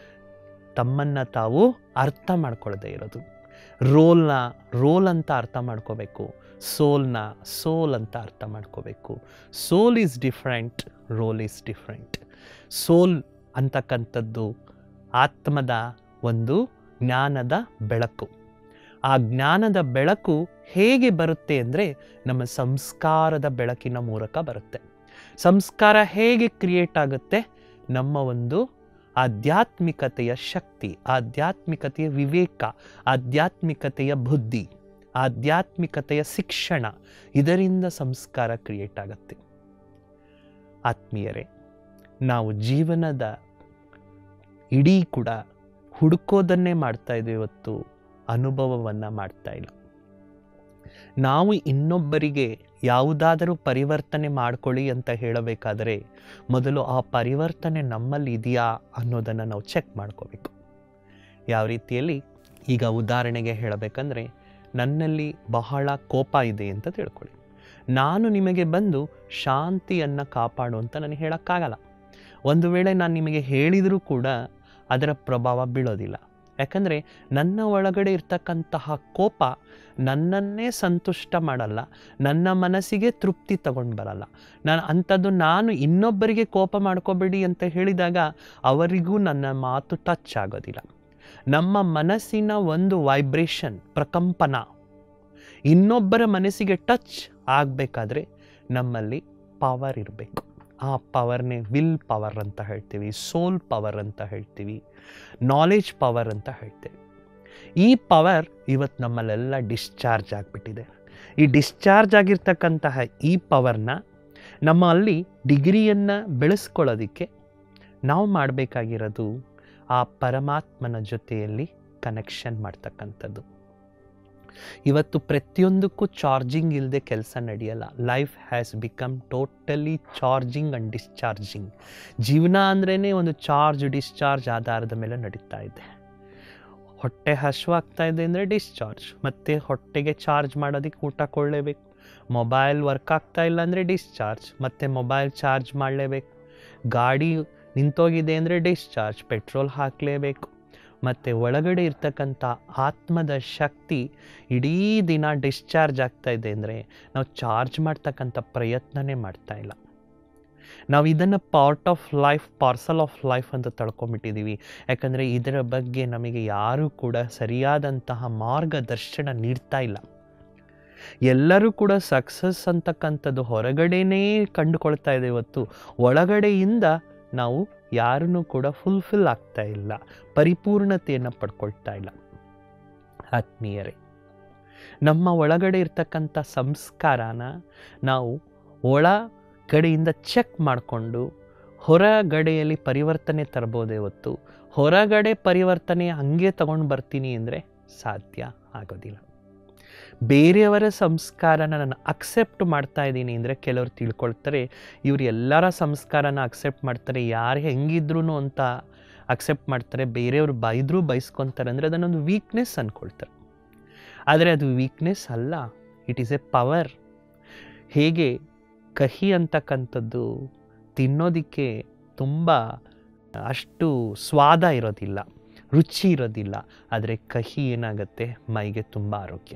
ತಮ್ಮನ್ನು ತಾವು ಅರ್ಥ ಮಾಡ್ಕೊಳ್ಳದೆ ಇರೋದು ರೋಲ್ನ ರೋಲ್ ಅಂತ ಅರ್ಥ ಮಾಡ್ಕೋಬೇಕು ಸೋಲ್ನ ಸೋಲ್ ಅಂತ ಅರ್ಥ ಮಾಡ್ಕೋಬೇಕು soul is different role is different soul ಅಂತಕ್ಕಂಥದ್ದು ಆತ್ಮದ ಒಂದು ಜ್ಞಾನದ ಬೆಳಕು ಆ ಜ್ಞಾನದ ಬೆಳಕು ಹೇಗೆ ಬರುತ್ತೆ ಅಂದರೆ ನಮ್ಮ ಸಂಸ್ಕಾರದ ಬೆಳಕಿನ ಮೂಲಕ ಬರುತ್ತೆ ಸಂಸ್ಕಾರ ಹೇಗೆ ಕ್ರಿಯೇಟ್ ಆಗುತ್ತೆ ನಮ್ಮ ಒಂದು ಆಧ್ಯಾತ್ಮಿಕತೆಯ ಶಕ್ತಿ ಆಧ್ಯಾತ್ಮಿಕತೆಯ ವಿವೇಕ ಆಧ್ಯಾತ್ಮಿಕತೆಯ ಬುದ್ಧಿ ಆಧ್ಯಾತ್ಮಿಕತೆಯ ಶಿಕ್ಷಣ ಇದರಿಂದ ಸಂಸ್ಕಾರ ಕ್ರಿಯೇಟ್ ಆಗುತ್ತೆ ಆತ್ಮೀಯರೇ ನಾವು ಜೀವನದ ಇಡೀ ಕೂಡ ಹುಡುಕೋದನ್ನೇ ಮಾಡ್ತಾ ಇದ್ದೀವಿ ಇವತ್ತು ಅನುಭವವನ್ನು ಮಾಡ್ತಾ ಇಲ್ಲ ನಾವು ಇನ್ನೊಬ್ಬರಿಗೆ ಯಾವುದಾದರೂ ಪರಿವರ್ತನೆ ಮಾಡ್ಕೊಳ್ಳಿ ಅಂತ ಹೇಳಬೇಕಾದರೆ ಮೊದಲು ಆ ಪರಿವರ್ತನೆ ನಮ್ಮಲ್ಲಿ ಇದೆಯಾ ಅನ್ನೋದನ್ನು ನಾವು ಚೆಕ್ ಮಾಡ್ಕೋಬೇಕು ಯಾವ ರೀತಿಯಲ್ಲಿ ಈಗ ಉದಾಹರಣೆಗೆ ಹೇಳಬೇಕಂದ್ರೆ ನನ್ನಲ್ಲಿ ಬಹಳ ಕೋಪ ಇದೆ ಅಂತ ತಿಳ್ಕೊಳ್ಳಿ ನಾನು ನಿಮಗೆ ಬಂದು ಶಾಂತಿಯನ್ನು ಕಾಪಾಡು ಅಂತ ನನಗೆ ಹೇಳೋಕ್ಕಾಗಲ್ಲ ಒಂದು ವೇಳೆ ನಾನು ನಿಮಗೆ ಹೇಳಿದರೂ ಕೂಡ ಅದರ ಪ್ರಭಾವ ಬೀಳೋದಿಲ್ಲ ಯಾಕಂದರೆ ನನ್ನ ಒಳಗಡೆ ಇರ್ತಕ್ಕಂತಹ ಕೋಪ ನನ್ನನ್ನೇ ಸಂತುಷ್ಟ ಮಾಡಲ್ಲ ನನ್ನ ಮನಸ್ಸಿಗೆ ತೃಪ್ತಿ ತಗೊಂಡು ಬರಲ್ಲ ನಾನು ಅಂಥದ್ದು ನಾನು ಇನ್ನೊಬ್ಬರಿಗೆ ಕೋಪ ಮಾಡ್ಕೋಬೇಡಿ ಅಂತ ಹೇಳಿದಾಗ ಅವರಿಗೂ ನನ್ನ ಮಾತು ಟಚ್ ಆಗೋದಿಲ್ಲ ನಮ್ಮ ಮನಸ್ಸಿನ ಒಂದು ವೈಬ್ರೇಷನ್ ಪ್ರಕಂಪನ ಇನ್ನೊಬ್ಬರ ಮನಸ್ಸಿಗೆ ಟಚ್ ಆಗಬೇಕಾದ್ರೆ ನಮ್ಮಲ್ಲಿ ಪವರ್ ಇರಬೇಕು ಆ ಪವರ್ನೇ ವಿಲ್ ಪವರ್ ಅಂತ ಹೇಳ್ತೀವಿ ಸೋಲ್ ಪವರ್ ಅಂತ ಹೇಳ್ತೀವಿ ನಾಲೆಜ್ ಪವರ್ ಅಂತ ಹೇಳ್ತೇವೆ ಈ ಪವರ್ ಇವತ್ತು ನಮ್ಮಲ್ಲೆಲ್ಲ ಡಿಸ್ಚಾರ್ಜ್ ಆಗಿಬಿಟ್ಟಿದೆ ಈ ಡಿಸ್ಚಾರ್ಜ್ ಆಗಿರ್ತಕ್ಕಂತಹ ಈ ಪವರ್ನ ನಮ್ಮಲ್ಲಿ ಡಿಗ್ರಿಯನ್ನು ಬೆಳೆಸ್ಕೊಳ್ಳೋದಕ್ಕೆ ನಾವು ಮಾಡಬೇಕಾಗಿರೋದು ಆ ಪರಮಾತ್ಮನ ಜೊತೆಯಲ್ಲಿ ಕನೆಕ್ಷನ್ ಮಾಡ್ತಕ್ಕಂಥದ್ದು ಇವತ್ತು ಪ್ರತಿಯೊಂದಕ್ಕೂ ಚಾರ್ಜಿಂಗ್ ಇಲ್ಲದೆ ಕೆಲಸ ನಡೆಯಲ್ಲ life has become totally charging and discharging ಜೀವನ ಅಂದ್ರೇ ಒಂದು ಚಾರ್ಜ್ ಡಿಸ್ಚಾರ್ಜ್ ಆಧಾರದ ಮೇಲೆ ನಡೀತಾ ಇದೆ ಹೊಟ್ಟೆ ಹಸುವಾಗ್ತಾ ಇದೆ ಅಂದರೆ ಡಿಸ್ಚಾರ್ಜ್ ಮತ್ತು ಹೊಟ್ಟೆಗೆ ಚಾರ್ಜ್ ಮಾಡೋದಕ್ಕೆ ಊಟ ಕೊಳ್ಳೇಬೇಕು ಮೊಬೈಲ್ ವರ್ಕ್ ಆಗ್ತಾ ಇಲ್ಲ ಅಂದರೆ ಡಿಸ್ಚಾರ್ಜ್ ಮತ್ತು ಮೊಬೈಲ್ ಚಾರ್ಜ್ ಮಾಡಲೇಬೇಕು ಗಾಡಿ ನಿಂತೋಗಿದೆ ಅಂದರೆ ಡಿಸ್ಚಾರ್ಜ್ ಪೆಟ್ರೋಲ್ ಹಾಕಲೇಬೇಕು ಮತ್ತು ಒಳಗಡೆ ಇರ್ತಕ್ಕಂಥ ಆತ್ಮದ ಶಕ್ತಿ ಇಡೀ ದಿನ ಡಿಸ್ಚಾರ್ಜ್ ಆಗ್ತಾ ಇದೆ ಅಂದರೆ ನಾವು ಚಾರ್ಜ್ ಮಾಡ್ತಕ್ಕಂಥ ಪ್ರಯತ್ನನೇ ಮಾಡ್ತಾ ಇಲ್ಲ ನಾವು ಇದನ್ನು part of life parcel of life ಅಂತ ತಳ್ಕೊಂಬಿಟ್ಟಿದ್ದೀವಿ ಯಾಕಂದರೆ ಇದರ ಬಗ್ಗೆ ನಮಗೆ ಯಾರೂ ಕೂಡ ಸರಿಯಾದಂತಹ ಮಾರ್ಗದರ್ಶನ ನೀಡ್ತಾ ಇಲ್ಲ ಎಲ್ಲರೂ ಕೂಡ ಸಕ್ಸಸ್ ಅಂತಕ್ಕಂಥದ್ದು ಹೊರಗಡೆನೇ ಕಂಡುಕೊಳ್ತಾ ಇದೆ ಇವತ್ತು ಒಳಗಡೆಯಿಂದ ನಾವು ಯಾರನ್ನೂ ಕೂಡ ಫುಲ್ಫಿಲ್ ಆಗ್ತಾ ಇಲ್ಲ ಪರಿಪೂರ್ಣತೆಯನ್ನು ಪಡ್ಕೊಳ್ತಾ ಇಲ್ಲ ಆತ್ಮೀಯರೇ ನಮ್ಮ ಒಳಗಡೆ ಇರ್ತಕ್ಕಂಥ ಸಂಸ್ಕಾರನ ನಾವು ಒಳ ಕಡೆಯಿಂದ ಚೆಕ್ ಮಾಡಿಕೊಂಡು ಹೊರಗಡೆಯಲ್ಲಿ ಪರಿವರ್ತನೆ ತರ್ಬೋದೇ ಹೊತ್ತು ಹೊರಗಡೆ ಪರಿವರ್ತನೆ ಹಂಗೆ ತಗೊಂಡು ಬರ್ತೀನಿ ಅಂದರೆ ಸಾಧ್ಯ ಆಗೋದಿಲ್ಲ ಬೇರೆಯವರ ಸಂಸ್ಕಾರನ ನಾನು ಅಕ್ಸೆಪ್ಟ್ ಮಾಡ್ತಾ ಇದ್ದೀನಿ ಅಂದರೆ ಕೆಲವರು ತಿಳ್ಕೊಳ್ತಾರೆ ಇವ್ರು ಎಲ್ಲರ ಸಂಸ್ಕಾರನ ಅಕ್ಸೆಪ್ಟ್ ಮಾಡ್ತಾರೆ ಯಾರು ಹೆಂಗಿದ್ರು ಅಂತ ಅಕ್ಸೆಪ್ಟ್ ಮಾಡ್ತಾರೆ ಬೇರೆಯವ್ರು ಬೈದರೂ ಬೈಸ್ಕೊತಾರೆ ಅಂದರೆ ಅದನ್ನೊಂದು ವೀಕ್ನೆಸ್ ಅಂದ್ಕೊಳ್ತಾರೆ ಆದರೆ ಅದು ವೀಕ್ನೆಸ್ ಅಲ್ಲ ಇಟ್ ಈಸ್ ಎ ಪವರ್ ಹೇಗೆ ಕಹಿ ಅಂತಕ್ಕಂಥದ್ದು ತಿನ್ನೋದಕ್ಕೆ ತುಂಬ ಅಷ್ಟು ಸ್ವಾದ ಇರೋದಿಲ್ಲ ರುಚಿ ಇರೋದಿಲ್ಲ ಆದರೆ ಕಹಿ ಏನಾಗುತ್ತೆ ಮೈಗೆ ತುಂಬ ಆರೋಗ್ಯ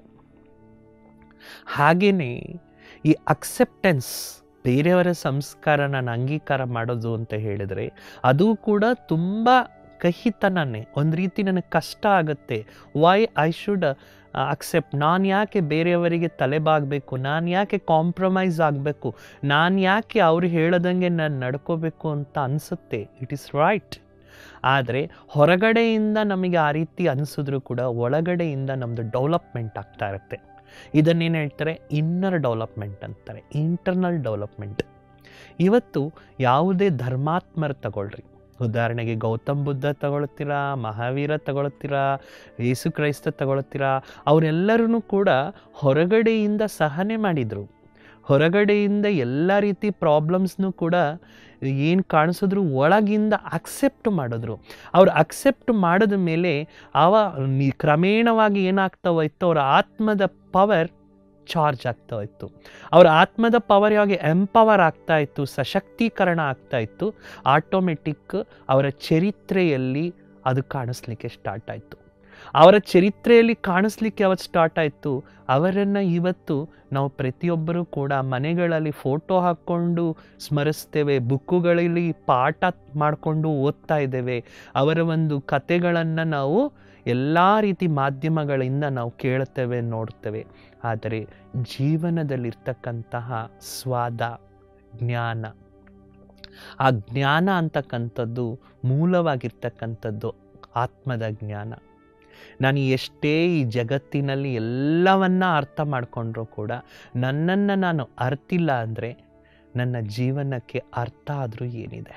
ಹಾಗೆಯೇ ಈ ಅಕ್ಸೆಪ್ಟೆನ್ಸ್ ಬೇರೆಯವರ ಸಂಸ್ಕಾರ ನಾನು ಅಂಗೀಕಾರ ಮಾಡೋದು ಅಂತ ಹೇಳಿದರೆ ಅದು ಕೂಡ ತುಂಬ ಕಹಿತನನೇ ಒಂದು ರೀತಿ ನನಗೆ ಕಷ್ಟ ಆಗುತ್ತೆ ವೈ ಐ ಶುಡ್ ಅಕ್ಸೆಪ್ಟ್ ನಾನು ಯಾಕೆ ಬೇರೆಯವರಿಗೆ ತಲೆಬಾಗಬೇಕು ನಾನು ಯಾಕೆ ಕಾಂಪ್ರಮೈಸ್ ಆಗಬೇಕು ನಾನು ಯಾಕೆ ಅವ್ರು ಹೇಳದಂಗೆ ನಾನು ನಡ್ಕೋಬೇಕು ಅಂತ ಅನಿಸುತ್ತೆ ಇಟ್ ಈಸ್ ರೈಟ್ ಆದರೆ ಹೊರಗಡೆಯಿಂದ ನಮಗೆ ಆ ರೀತಿ ಅನಿಸಿದ್ರು ಕೂಡ ಒಳಗಡೆಯಿಂದ ನಮ್ಮದು ಡೆವಲಪ್ಮೆಂಟ್ ಆಗ್ತಾ ಇರುತ್ತೆ ಇದನ್ನೇನು ಹೇಳ್ತಾರೆ ಇನ್ನರ್ ಡೆವಲಪ್ಮೆಂಟ್ ಅಂತಾರೆ ಇಂಟರ್ನಲ್ ಡೆವಲಪ್ಮೆಂಟ್ ಇವತ್ತು ಯಾವುದೇ ಧರ್ಮಾತ್ಮರು ತಗೊಳ್ರಿ ಉದಾಹರಣೆಗೆ ಗೌತಮ್ ಬುದ್ಧ ತಗೊಳ್ತೀರಾ ಮಹಾವೀರ ತಗೊಳ್ತೀರಾ ಯೇಸು ಕ್ರೈಸ್ತ ತಗೊಳ್ತೀರಾ ಅವರೆಲ್ಲರೂ ಕೂಡ ಹೊರಗಡೆಯಿಂದ ಸಹನೆ ಮಾಡಿದರು ಹೊರಗಡೆಯಿಂದ ಎಲ್ಲ ರೀತಿ ಪ್ರಾಬ್ಲಮ್ಸ್ನೂ ಕೂಡ ಏನು ಕಾಣಿಸಿದ್ರು ಒಳಗಿಂದ ಅಕ್ಸೆಪ್ಟ್ ಮಾಡಿದ್ರು ಅವ್ರು ಅಕ್ಸೆಪ್ಟ್ ಮಾಡಿದ ಮೇಲೆ ಅವ ನಿ ಕ್ರಮೇಣವಾಗಿ ಏನಾಗ್ತಾ ಹೋಯ್ತು ಅವರ ಆತ್ಮದ ಪವರ್ ಚಾರ್ಜ್ ಆಗ್ತಾ ಹೋಯ್ತು ಅವರ ಆತ್ಮದ ಪವರ್ ಯಾವಾಗ ಎಂಪವರ್ ಆಗ್ತಾ ಇತ್ತು ಸಶಕ್ತೀಕರಣ ಆಗ್ತಾ ಇತ್ತು ಆಟೋಮೆಟಿಕ್ ಅವರ ಚರಿತ್ರೆಯಲ್ಲಿ ಅದು ಕಾಣಿಸ್ಲಿಕ್ಕೆ ಸ್ಟಾರ್ಟ್ ಆಯಿತು ಅವರ ಚರಿತ್ರೆಯಲ್ಲಿ ಕಾಣಿಸ್ಲಿಕ್ಕೆ ಯಾವತ್ತು ಸ್ಟಾರ್ಟ್ ಆಯಿತು ಅವರನ್ನು ಇವತ್ತು ನಾವು ಪ್ರತಿಯೊಬ್ಬರೂ ಕೂಡ ಮನೆಗಳಲ್ಲಿ ಫೋಟೋ ಹಾಕ್ಕೊಂಡು ಸ್ಮರಿಸ್ತೇವೆ ಬುಕ್ಕುಗಳಲ್ಲಿ ಪಾಠ ಮಾಡಿಕೊಂಡು ಓದ್ತಾ ಇದ್ದೇವೆ ಅವರ ಒಂದು ಕತೆಗಳನ್ನು ನಾವು ಎಲ್ಲ ರೀತಿ ಮಾಧ್ಯಮಗಳಿಂದ ನಾವು ಕೇಳ್ತೇವೆ ನೋಡ್ತೇವೆ ಆದರೆ ಜೀವನದಲ್ಲಿರ್ತಕ್ಕಂತಹ ಸ್ವಾದ ಜ್ಞಾನ ಆ ಜ್ಞಾನ ಅಂತಕ್ಕಂಥದ್ದು ಮೂಲವಾಗಿರ್ತಕ್ಕಂಥದ್ದು ಆತ್ಮದ ಜ್ಞಾನ ನಾನು ಎಷ್ಟೇ ಈ ಜಗತ್ತಿನಲ್ಲಿ ಎಲ್ಲವನ್ನ ಅರ್ಥ ಮಾಡಿಕೊಂಡ್ರೂ ಕೂಡ ನನ್ನನ್ನು ನಾನು ಅರ್ತಿಲ್ಲ ಅಂದರೆ ನನ್ನ ಜೀವನಕ್ಕೆ ಅರ್ಥ ಆದರೂ ಏನಿದೆ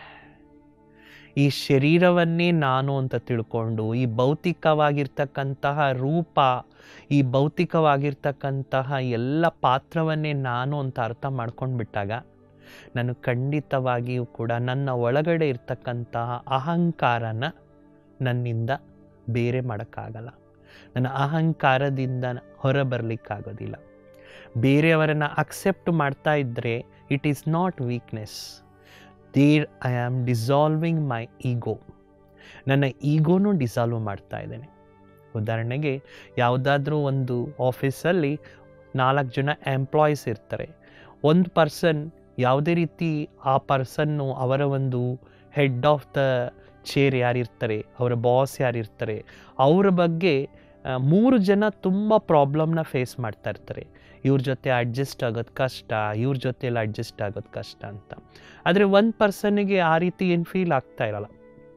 ಈ ಶರೀರವನ್ನೇ ನಾನು ಅಂತ ತಿಳ್ಕೊಂಡು ಈ ಭೌತಿಕವಾಗಿರ್ತಕ್ಕಂತಹ ರೂಪ ಈ ಭೌತಿಕವಾಗಿರ್ತಕ್ಕಂತಹ ಎಲ್ಲ ಪಾತ್ರವನ್ನೇ ನಾನು ಅಂತ ಅರ್ಥ ಮಾಡ್ಕೊಂಡು ಬಿಟ್ಟಾಗ ನಾನು ಖಂಡಿತವಾಗಿಯೂ ಕೂಡ ನನ್ನ ಒಳಗಡೆ ಇರ್ತಕ್ಕಂತಹ ಅಹಂಕಾರನ ನನ್ನಿಂದ ಬೇರೆ ಮಾಡೋಕ್ಕಾಗಲ್ಲ ನನ್ನ ಅಹಂಕಾರದಿಂದ ಹೊರಬರಲಿಕ್ಕಾಗೋದಿಲ್ಲ ಬೇರೆಯವರನ್ನು ಅಕ್ಸೆಪ್ಟ್ ಮಾಡ್ತಾ ಇದ್ದರೆ it is not weakness there I am dissolving my ego ನನ್ನ ಈಗೋನೂ ಡಿಸಾಲ್ವ್ ಮಾಡ್ತಾ ಇದ್ದೇನೆ ಉದಾಹರಣೆಗೆ ಯಾವುದಾದ್ರೂ ಒಂದು ಆಫೀಸಲ್ಲಿ ನಾಲ್ಕು ಜನ ಎಂಪ್ಲಾಯೀಸ್ ಇರ್ತಾರೆ ಒಂದು ಪರ್ಸನ್ ಯಾವುದೇ ರೀತಿ ಆ ಪರ್ಸನ್ನು ಅವರ ಒಂದು ಹೆಡ್ ಆಫ್ ದ ಚೇರ್ ಯಾರಿರ್ತಾರೆ ಅವರ ಬಾಸ್ ಯಾರಿರ್ತಾರೆ ಅವರ ಬಗ್ಗೆ ಮೂರು ಜನ ತುಂಬ ಪ್ರಾಬ್ಲಮ್ನ ಫೇಸ್ ಮಾಡ್ತಾ ಇರ್ತಾರೆ ಇವ್ರ ಜೊತೆ ಅಡ್ಜಸ್ಟ್ ಆಗೋದು ಕಷ್ಟ ಇವ್ರ ಜೊತೆಯಲ್ಲಿ ಅಡ್ಜಸ್ಟ್ ಆಗೋದು ಕಷ್ಟ ಅಂತ ಆದರೆ ಒಂದು ಪರ್ಸನ್ನಿಗೆ ಆ ರೀತಿ ಏನು ಫೀಲ್ ಆಗ್ತಾ ಇರಲ್ಲ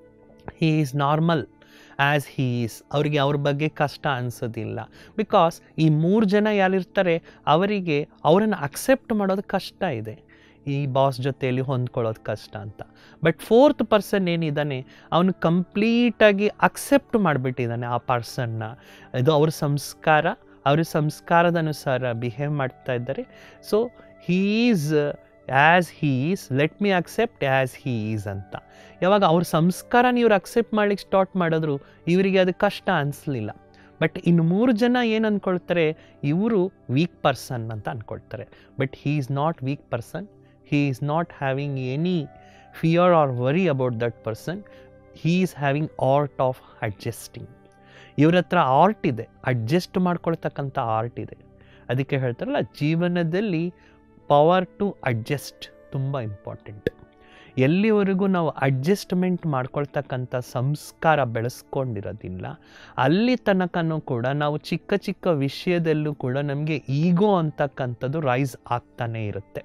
he is normal as he is ಅವರಿಗೆ ಅವ್ರ ಬಗ್ಗೆ ಕಷ್ಟ ಅನಿಸೋದಿಲ್ಲ ಬಿಕಾಸ್ ಈ ಮೂರು ಜನ ಯಾರಿರ್ತಾರೆ ಅವರಿಗೆ ಅವರನ್ನು ಅಕ್ಸೆಪ್ಟ್ ಮಾಡೋದು ಕಷ್ಟ ಇದೆ ಈ ಬಾಸ್ ಜೊತೆಯಲ್ಲಿ ಹೊಂದ್ಕೊಳ್ಳೋದು ಕಷ್ಟ ಅಂತ ಬಟ್ ಫೋರ್ತ್ ಪರ್ಸನ್ ಏನಿದ್ದಾನೆ ಅವನು ಕಂಪ್ಲೀಟಾಗಿ ಅಕ್ಸೆಪ್ಟ್ ಮಾಡಿಬಿಟ್ಟಿದ್ದಾನೆ ಆ ಪರ್ಸನ್ನ ಇದು ಅವ್ರ ಸಂಸ್ಕಾರ ಅವ್ರ ಸಂಸ್ಕಾರದ ಅನುಸಾರ ಬಿಹೇವ್ ಮಾಡ್ತಾ ಇದ್ದಾರೆ so he is as he is let me accept as he is ಅಂತ ಯಾವಾಗ ಅವ್ರ ಸಂಸ್ಕಾರನ ಇವ್ರು ಅಕ್ಸೆಪ್ಟ್ ಮಾಡ್ಲಿಕ್ಕೆ ಸ್ಟಾರ್ಟ್ ಮಾಡಿದ್ರು ಇವರಿಗೆ ಅದು ಕಷ್ಟ ಅನಿಸ್ಲಿಲ್ಲ ಬಟ್ ಇನ್ನು ಮೂರು ಜನ ಏನು ಅಂದ್ಕೊಳ್ತಾರೆ ಇವರು ವೀಕ್ ಪರ್ಸನ್ ಅಂತ ಅಂದ್ಕೊಳ್ತಾರೆ but he is not weak person he is not having any fear or worry about that person he is having art of adjusting ಇವ್ರ ಹತ್ರ ಆರ್ಟ್ ಇದೆ ಅಡ್ಜಸ್ಟ್ ಮಾಡ್ಕೊಳ್ತಕ್ಕಂಥ ಆರ್ಟ್ ಇದೆ ಅದಕ್ಕೆ ಹೇಳ್ತಾರಲ್ಲ ಜೀವನದಲ್ಲಿ ಪವರ್ ಟು ಅಡ್ಜಸ್ಟ್ ತುಂಬ ಇಂಪಾರ್ಟೆಂಟ್ ಎಲ್ಲಿವರೆಗೂ ನಾವು ಅಡ್ಜಸ್ಟ್ಮೆಂಟ್ ಮಾಡ್ಕೊಳ್ತಕ್ಕಂಥ ಸಂಸ್ಕಾರ ಬೆಳೆಸ್ಕೊಂಡಿರೋದಿಲ್ಲ ಅಲ್ಲಿ ತನಕನೂ ಕೂಡ ನಾವು ಚಿಕ್ಕ ಚಿಕ್ಕ ವಿಷಯದಲ್ಲೂ ಕೂಡ ನಮಗೆ ಈಗೋ ಅಂತಕ್ಕಂಥದ್ದು ರೈಸ್ ಆಗ್ತಾನೇ ಇರುತ್ತೆ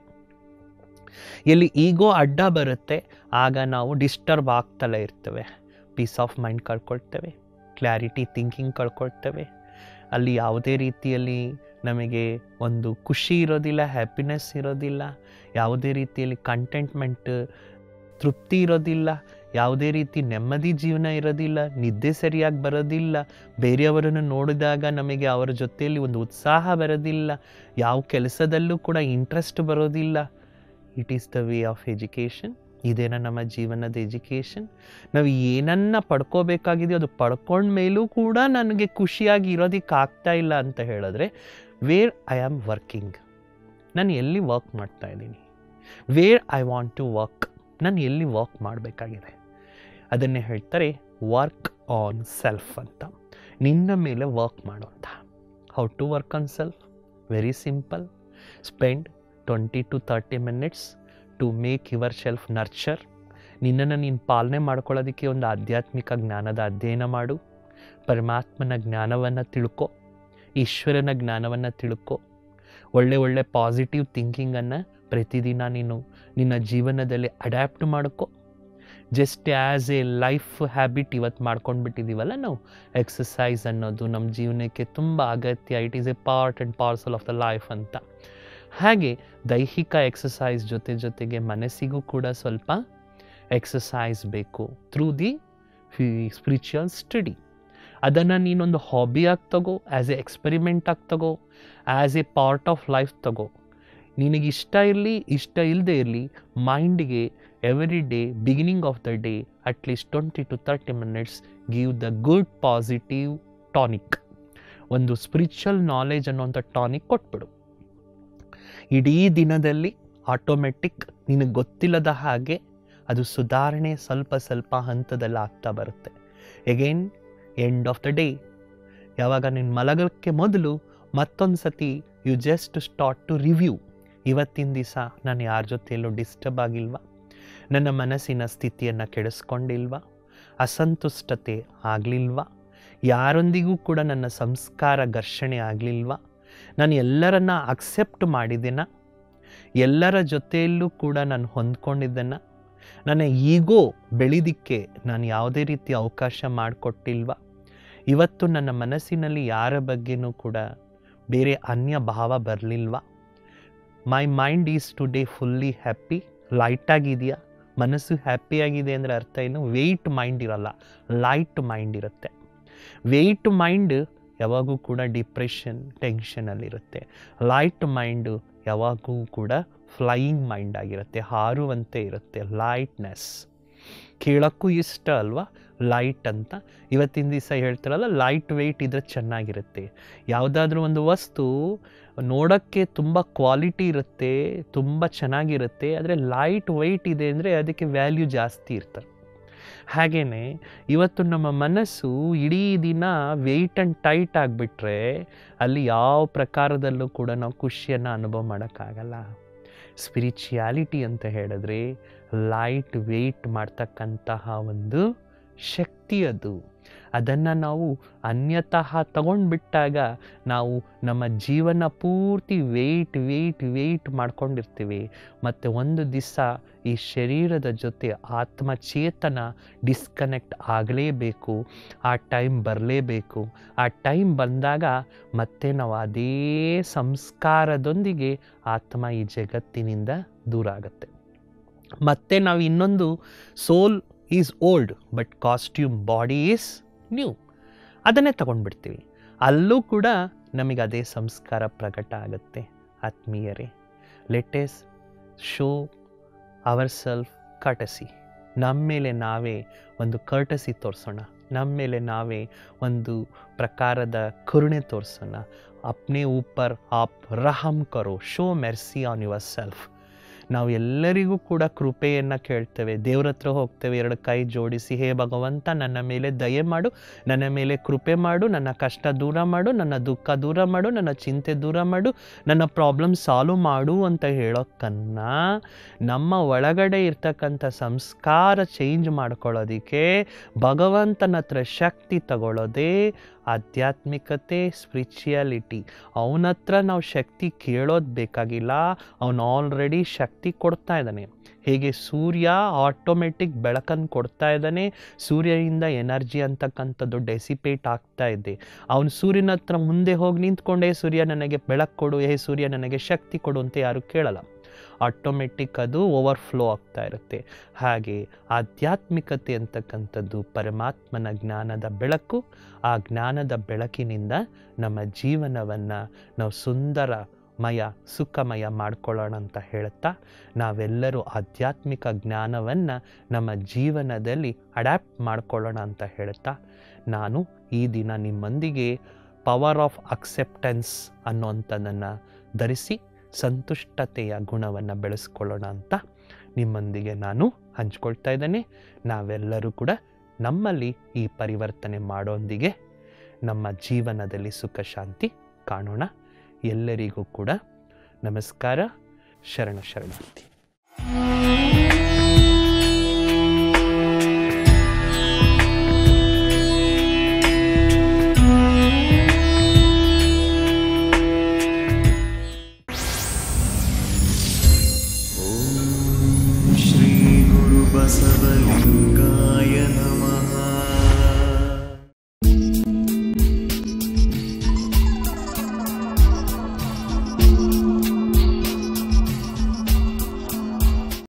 ಎಲ್ಲಿ ಈಗೋ ಅಡ್ಡ ಬರುತ್ತೆ ಆಗ ನಾವು ಡಿಸ್ಟರ್ಬ್ ಆಗ್ತಲೇ ಇರ್ತೇವೆ ಪೀಸ್ ಆಫ್ ಮೈಂಡ್ ಕಳ್ಕೊಳ್ತೇವೆ ಕ್ಲಾರಿಟಿ ಥಿಂಕಿಂಗ್ ಕಳ್ಕೊಳ್ತೇವೆ ಅಲ್ಲಿ ಯಾವುದೇ ರೀತಿಯಲ್ಲಿ ನಮಗೆ ಒಂದು ಖುಷಿ ಇರೋದಿಲ್ಲ ಹ್ಯಾಪಿನೆಸ್ ಇರೋದಿಲ್ಲ ಯಾವುದೇ ರೀತಿಯಲ್ಲಿ ಕಂಟೆಂಟ್ಮೆಂಟ್ ತೃಪ್ತಿ ಇರೋದಿಲ್ಲ ಯಾವುದೇ ರೀತಿ ನೆಮ್ಮದಿ ಜೀವನ ಇರೋದಿಲ್ಲ ನಿದ್ದೆ ಸರಿಯಾಗಿ ಬರೋದಿಲ್ಲ ಬೇರೆಯವರನ್ನು ನೋಡಿದಾಗ ನಮಗೆ ಅವರ ಜೊತೆಯಲ್ಲಿ ಒಂದು ಉತ್ಸಾಹ ಬರೋದಿಲ್ಲ ಯಾವ ಕೆಲಸದಲ್ಲೂ ಕೂಡ ಇಂಟ್ರೆಸ್ಟ್ ಬರೋದಿಲ್ಲ it is the way of education ಇದೇನ ನಮ್ಮ ಜೀವನದ ಎಜುಕೇಷನ್ ನಾವು ಏನನ್ನ ಪಡ್ಕೋಬೇಕಾಗಿದೆಯೋ ಅದು ಪಡ್ಕೊಂಡ ಮೇಲೂ ಕೂಡ ನನಗೆ ಖುಷಿಯಾಗಿ ಇರೋದಕ್ಕೆ ಆಗ್ತಾ ಇಲ್ಲ ಅಂತ ಹೇಳಿದ್ರೆ ವೇರ್ ಐ ಆಮ್ ವರ್ಕಿಂಗ್ ನಾನು ಎಲ್ಲಿ ವರ್ಕ್ ಮಾಡ್ತಾ ಇದ್ದೀನಿ where I want to work ನಾನು ಎಲ್ಲಿ ವರ್ಕ್ ಮಾಡಬೇಕಾಗಿದೆ ಅದನ್ನೇ ಹೇಳ್ತಾರೆ ವರ್ಕ್ ಆನ್ ಸೆಲ್ಫ್ ಅಂತ ನಿನ್ನ ಮೇಲೆ ವರ್ಕ್ ಮಾಡು ಅಂತ how to work on self very simple spend twenty to thirty minutes to make yourself nurture ನಿನ್ನನ್ನು ನೀನು ಪಾಲನೆ ಮಾಡ್ಕೊಳ್ಳೋದಕ್ಕೆ ಒಂದು ಆಧ್ಯಾತ್ಮಿಕ ಜ್ಞಾನದ ಅಧ್ಯಯನ ಮಾಡು ಪರಮಾತ್ಮನ ಜ್ಞಾನವನ್ನು ತಿಳ್ಕೊ ಈಶ್ವರನ ಜ್ಞಾನವನ್ನು ತಿಳ್ಕೊ ಒಳ್ಳೆ ಒಳ್ಳೆ ಪಾಸಿಟಿವ್ ಥಿಂಕಿಂಗನ್ನು ಪ್ರತಿದಿನ ನೀನು ನಿನ್ನ ಜೀವನದಲ್ಲಿ ಅಡ್ಯಾಪ್ಟ್ ಮಾಡ್ಕೊ just as a life habit ಇವತ್ತು ಮಾಡ್ಕೊಂಡು ಬಿಟ್ಟಿದ್ದೀವಲ್ಲ ನಾವು ಎಕ್ಸಸೈಸ್ ಅನ್ನೋದು ನಮ್ಮ ಜೀವನಕ್ಕೆ ತುಂಬ ಅಗತ್ಯ it is a part and parcel of the life ಅಂತ ಹಾಗೆ ದೈಹಿಕ ಎಕ್ಸಸೈಸ್ ಜೊತೆ ಜೊತೆಗೆ ಮನಸ್ಸಿಗೂ ಕೂಡ ಸ್ವಲ್ಪ ಎಕ್ಸಸೈಸ್ ಬೇಕು ಥ್ರೂ ದಿ ಸ್ಪಿರಿಚುವಲ್ ಸ್ಟಡಿ ಅದನ್ನು ನೀನೊಂದು ಹಾಬಿಯಾಗಿ ತಗೋ ಆ್ಯಸ್ ಎ ಎಕ್ಸ್ಪೆರಿಮೆಂಟ್ ಆಗಿ ತಗೋ as a part of life ತಗೋ ನಿನಗೆ ಇಷ್ಟ ಇರಲಿ ಇಷ್ಟ ಇಲ್ಲದೆ ಇರಲಿ ಮೈಂಡಿಗೆ every day beginning of the day at least twenty to thirty minutes give the good positive tonic ಒಂದು ಸ್ಪಿರಿಚುವಲ್ ನಾಲೆಜ್ ಅನ್ನೋಂಥ ಟಾನಿಕ್ ಕೊಟ್ಬಿಡು ಇಡೀ ದಿನದಲ್ಲಿ ಆಟೋಮೆಟಿಕ್ ನಿನಗೆ ಗೊತ್ತಿಲ್ಲದ ಹಾಗೆ ಅದು ಸುಧಾರಣೆ ಸ್ವಲ್ಪ ಸ್ವಲ್ಪ ಹಂತದಲ್ಲಿ ಆಗ್ತಾ ಬರುತ್ತೆ again end of the day ಯಾವಾಗ ನಿನ್ನ ಮಲಗಕ್ಕೆ ಮೊದಲು ಮತ್ತೊಂದು ಸತಿ you just start to review ಇವತ್ತಿನ ದಿವಸ ನಾನು ಯಾರ ಜೊತೆಯಲ್ಲೂ ಡಿಸ್ಟರ್ಬ್ ಆಗಿಲ್ವಾ ನನ್ನ ಮನಸ್ಸಿನ ಸ್ಥಿತಿಯನ್ನು ಕೆಡಿಸ್ಕೊಂಡಿಲ್ವಾ ಅಸಂತುಷ್ಟತೆ ಆಗಲಿಲ್ವಾ ಯಾರೊಂದಿಗೂ ಕೂಡ ನನ್ನ ಸಂಸ್ಕಾರ ಘರ್ಷಣೆ ಆಗಲಿಲ್ವಾ ನಾನು ಎಲ್ಲರನ್ನ ಅಕ್ಸೆಪ್ಟ್ ಮಾಡಿದ್ದೇನ ಎಲ್ಲರ ಜೊತೆಯಲ್ಲೂ ಕೂಡ ನಾನು ಹೊಂದ್ಕೊಂಡಿದ್ದೇನ ನನ್ನ ಈಗೋ ಬೆಳಿದಿಕ್ಕೆ ನಾನು ಯಾವುದೇ ರೀತಿ ಅವಕಾಶ ಮಾಡಿಕೊಟ್ಟಿಲ್ವಾ ಇವತ್ತು ನನ್ನ ಮನಸ್ಸಿನಲ್ಲಿ ಯಾರ ಬಗ್ಗೆನೂ ಕೂಡ ಬೇರೆ ಅನ್ಯ ಭಾವ ಬರಲಿಲ್ವಾ my mind is today fully happy ಲೈಟಾಗಿದೆಯಾ ಮನಸ್ಸು ಹ್ಯಾಪಿಯಾಗಿದೆ ಅಂದರೆ ಅರ್ಥ ಏನು ವೆಯ್ಟ್ ಮೈಂಡ್ ಇರಲ್ಲ ಲೈಟ್ ಮೈಂಡ್ ಇರುತ್ತೆ ವೆಯ್ಟ್ ಮೈಂಡ್ ಯಾವಾಗೂ ಕೂಡ ಡಿಪ್ರೆಷನ್ ಟೆನ್ಷನಲ್ಲಿರುತ್ತೆ ಲೈಟ್ ಮೈಂಡು ಯಾವಾಗೂ ಕೂಡ ಫ್ಲೈಯಿಂಗ್ ಮೈಂಡ್ ಆಗಿರುತ್ತೆ ಹಾರುವಂತೆ ಇರುತ್ತೆ ಲೈಟ್ನೆಸ್ ಕೇಳೋಕ್ಕೂ ಇಷ್ಟ ಅಲ್ವಾ ಲೈಟ್ ಅಂತ ಇವತ್ತಿನ ದಿವಸ ಹೇಳ್ತಾರಲ್ಲ ಲೈಟ್ ವೆಯ್ಟ್ ಇದ್ರೆ ಚೆನ್ನಾಗಿರುತ್ತೆ ಯಾವುದಾದ್ರೂ ಒಂದು ವಸ್ತು ನೋಡೋಕ್ಕೆ ತುಂಬ ಕ್ವಾಲಿಟಿ ಇರುತ್ತೆ ತುಂಬ ಚೆನ್ನಾಗಿರುತ್ತೆ ಆದರೆ ಲೈಟ್ ವೆಯ್ಟ್ ಇದೆ ಅಂದರೆ ಅದಕ್ಕೆ ವ್ಯಾಲ್ಯೂ ಜಾಸ್ತಿ ಇರ್ತಾರೆ ಹಾಗೆಯೇ ಇವತ್ತು ನಮ್ಮ ಮನಸ್ಸು ಇಡೀ ದಿನ ವೆಯ್ಟ್ ಆ್ಯಂಡ್ ಟೈಟ್ ಆಗಿಬಿಟ್ರೆ ಅಲ್ಲಿ ಯಾವ ಪ್ರಕಾರದಲ್ಲೂ ಕೂಡ ನಾವು ಖುಷಿಯನ್ನು ಅನುಭವ ಮಾಡೋಕ್ಕಾಗಲ್ಲ ಸ್ಪಿರಿಚುಯಾಲಿಟಿ ಅಂತ ಹೇಳಿದ್ರೆ ಲೈಟ್ ವೆಯ್ಟ್ ಮಾಡ್ತಕ್ಕಂತಹ ಒಂದು ಶಕ್ತಿ ಅದು ಅದನ್ನು ನಾವು ಅನ್ಯತಃ ತಗೊಂಡ್ಬಿಟ್ಟಾಗ ನಾವು ನಮ್ಮ ಜೀವನ ಪೂರ್ತಿ ವೆಯ್ಟ್ ವೆಯ್ಟ್ ವೆಯ್ಟ್ ಮಾಡ್ಕೊಂಡಿರ್ತೀವಿ ಮತ್ತು ಒಂದು ದಿವಸ ಈ ಶರೀರದ ಜೊತೆ ಆತ್ಮಚೇತನ ಡಿಸ್ಕನೆಕ್ಟ್ ಆಗಲೇಬೇಕು ಆ ಟೈಮ್ ಬರಲೇಬೇಕು ಆ ಟೈಮ್ ಬಂದಾಗ ಮತ್ತೆ ನಾವು ಅದೇ ಸಂಸ್ಕಾರದೊಂದಿಗೆ ಆತ್ಮ ಈ ಜಗತ್ತಿನಿಂದ ದೂರ ಆಗುತ್ತೆ ಮತ್ತೆ ನಾವು ಇನ್ನೊಂದು soul is old but costume body is new ಅದನ್ನೇ ತಗೊಂಡ್ಬಿಡ್ತೀವಿ ಅಲ್ಲೂ ಕೂಡ ನಮಗೆ ಅದೇ ಸಂಸ್ಕಾರ ಪ್ರಕಟ ಆಗುತ್ತೆ ಆತ್ಮೀಯರೇ let's show ourself courtesy ನಮ್ಮ ಮೇಲೆ ನಾವೇ ಒಂದು ಕರ್ಟಸಿ ತೋರಿಸೋಣ ನಮ್ಮ ಮೇಲೆ ನಾವೇ ಒಂದು ಪ್ರಕಾರದ ಕರುಣೆ ತೋರಿಸೋಣ ಅಪ್ನೆ ಊಪರ್ ಆಪ್ ರಹಮ್ ಕರೋ show mercy on yourself ನಾವು ಎಲ್ಲರಿಗೂ ಕೂಡ ಕೃಪೆಯನ್ನು ಕೇಳ್ತೇವೆ ದೇವ್ರ ಹತ್ರ ಹೋಗ್ತೇವೆ ಎರಡು ಕೈ ಜೋಡಿಸಿ ಹೇ ಭಗವಂತ ನನ್ನ ಮೇಲೆ ದಯೆ ಮಾಡು ನನ್ನ ಮೇಲೆ ಕೃಪೆ ಮಾಡು ನನ್ನ ಕಷ್ಟ ದೂರ ಮಾಡು ನನ್ನ ದುಃಖ ದೂರ ಮಾಡು ನನ್ನ ಚಿಂತೆ ದೂರ ಮಾಡು ನನ್ನ ಪ್ರಾಬ್ಲಮ್ ಸಾಲ್ವ್ ಮಾಡು ಅಂತ ಹೇಳೋಕ್ಕನ್ನ ನಮ್ಮ ಒಳಗಡೆ ಇರ್ತಕ್ಕಂಥ ಸಂಸ್ಕಾರ ಚೇಂಜ್ ಮಾಡ್ಕೊಳ್ಳೋದಕ್ಕೆ ಭಗವಂತನ ಹತ್ರ ಶಕ್ತಿ ತಗೊಳ್ಳೋದೇ ಆಧ್ಯಾತ್ಮಿಕತೆ ಸ್ಪಿರಿಚುಯಾಲಿಟಿ ಅವನ ಹತ್ರ ನಾವು ಶಕ್ತಿ ಕೇಳೋದು ಬೇಕಾಗಿಲ್ಲ ಅವನು ಆಲ್ರೆಡಿ ಶಕ್ತಿ ಕೊಡ್ತಾ ಇದ್ದಾನೆ ಹೇಗೆ ಸೂರ್ಯ ಆಟೋಮೆಟಿಕ್ ಬೆಳಕನ್ನು ಕೊಡ್ತಾ ಇದ್ದಾನೆ ಸೂರ್ಯನಿಂದ ಎನರ್ಜಿ ಅಂತಕ್ಕಂಥದ್ದು ಡೆಸಿಪೇಟ್ ಆಗ್ತಾ ಇದೆ ಅವನು ಸೂರ್ಯನ ಹತ್ರ ಮುಂದೆ ಹೋಗಿ ನಿಂತ್ಕೊಂಡೇ ಸೂರ್ಯ ನನಗೆ ಬೆಳಕು ಕೊಡು ಹೇ ಸೂರ್ಯ ನನಗೆ ಶಕ್ತಿ ಕೊಡು ಅಂತ ಯಾರು ಕೇಳಲ್ಲ ಆಟೋಮೆಟಿಕ್ ಅದು ಓವರ್ಫ್ಲೋ ಆಗ್ತಾ ಇರುತ್ತೆ ಹಾಗೆ ಆಧ್ಯಾತ್ಮಿಕತೆ ಅಂತಕ್ಕಂಥದ್ದು ಪರಮಾತ್ಮನ ಜ್ಞಾನದ ಬೆಳಕು ಆ ಜ್ಞಾನದ ಬೆಳಕಿನಿಂದ ನಮ್ಮ ಜೀವನವನ್ನು ನಾವು ಸುಂದರಮಯ ಸುಖಮಯ ಮಾಡ್ಕೊಳ್ಳೋಣ ಅಂತ ಹೇಳ್ತಾ ನಾವೆಲ್ಲರೂ ಆಧ್ಯಾತ್ಮಿಕ ಜ್ಞಾನವನ್ನು ನಮ್ಮ ಜೀವನದಲ್ಲಿ ಅಡ್ಯಾಪ್ಟ್ ಮಾಡ್ಕೊಳ್ಳೋಣ ಅಂತ ಹೇಳ್ತಾ ನಾನು ಈ ದಿನ ನಿಮ್ಮೊಂದಿಗೆ ಪವರ್ ಆಫ್ ಅಕ್ಸೆಪ್ಟೆನ್ಸ್ ಅನ್ನುವಂಥದ್ದನ್ನು ಧರಿಸಿ ಸಂತುಷ್ಟತೆಯ ಗುಣವನ್ನು ಬೆಳೆಸ್ಕೊಳ್ಳೋಣ ಅಂತ ನಿಮ್ಮೊಂದಿಗೆ ನಾನು ಹಂಚ್ಕೊಳ್ತಾ ಇದ್ದೇನೆ ನಾವೆಲ್ಲರೂ ಕೂಡ ನಮ್ಮಲ್ಲಿ ಈ ಪರಿವರ್ತನೆ ಮಾಡೋಂದಿಗೆ ನಮ್ಮ ಜೀವನದಲ್ಲಿ ಸುಖ ಶಾಂತಿ ಕಾಣೋಣ ಎಲ್ಲರಿಗೂ ಕೂಡ ನಮಸ್ಕಾರ ಶರಣ ಶರಣಾರ್ಥಿ